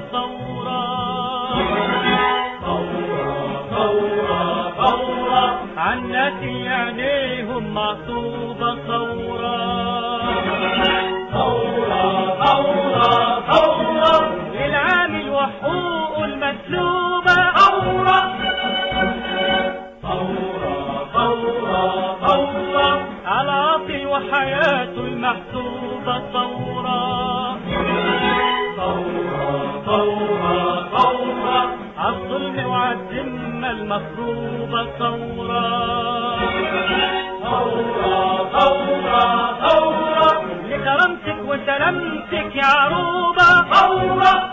ثورة ثورة ثورة ثورة عن ناس عينيهم معصوبة ثورة ثورة ثورة ثورة للعامل وحقوقه المسلوبة ثورة ثورة ثورة ثورة على عاطل وحياته المحسوبة ثورة ثورة ثورة ثورة عالظلم وعالذمة المفروضة ثورة ثورة ثورة ثورة لكرامتك وسلامتك يا عروبة ثورة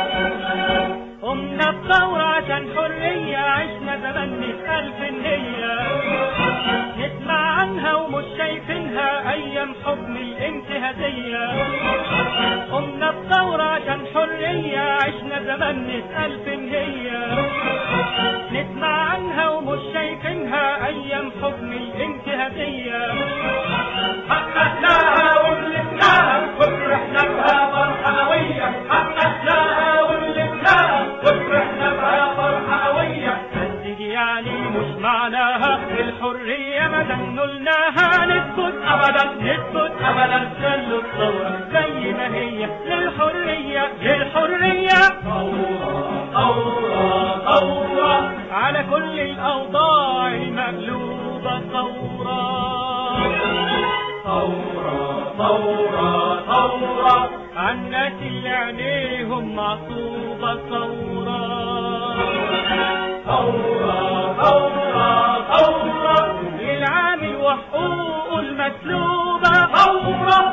قمنا بثورة عشان حرية عشنا زمان نسأل في النية نسمع عنها ومش شايفينها أيام حكم الانتهازية قمنا بثورة عشان حرية عشنا زمان نسأل في النية نسمع عنها ومش شايفينها أيام حكم الانتهازية حققناها وملكناها وفرحنا بها فرحة قوية حققناها وملكناها وفرحنا بها فرحة قوية بس يعني مش معناها الحرية ما نلناها نسكت أبدا نسكت أبدا خلوا الثورة زي ما هي للحرية للحرية ثورة ثورة ثورة على كل الأوضاع المقلوبة ثورة ثورة ثورة ثورة عن ناس اللي عينيهم معصوبة ثورة ثورة ثورة ثورة للعامل وحقوقه المسلوبة ثورة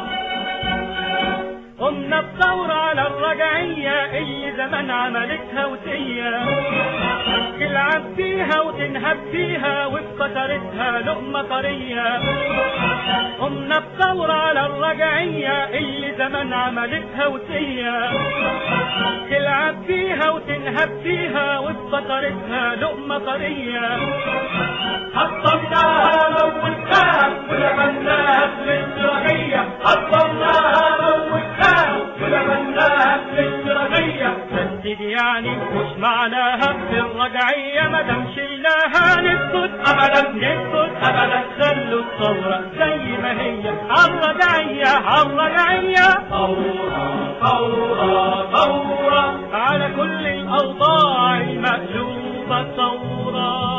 قمنا بثورة على الرجعية اللي زمان عملتها وسية تلعب فيها وتنهب فيها وفي كسرتها لقمة طرية قمنا بثورة على الرجعية اللي زمان عملتها وسية تلعب فيها وتنهب فيها وفي كسرتها لقمة طرية حطمناها موتناها ولمناها في الاشتراكية حطمناها موتناها ولمناها في الاشتراكية بس دي يعني مش معناها في الرجعية ما دام شلناها نسكت ابدا نسكت ابدا خلوا الثورة زي ما هي عالرجعية عالرجعية ثورة ثورة ثورة على كل الاوضاع المقلوبة ثورة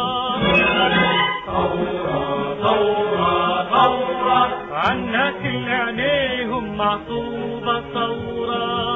ثورة ثورة ثورة عن ناس اللي عينيهم معصوبة ثورة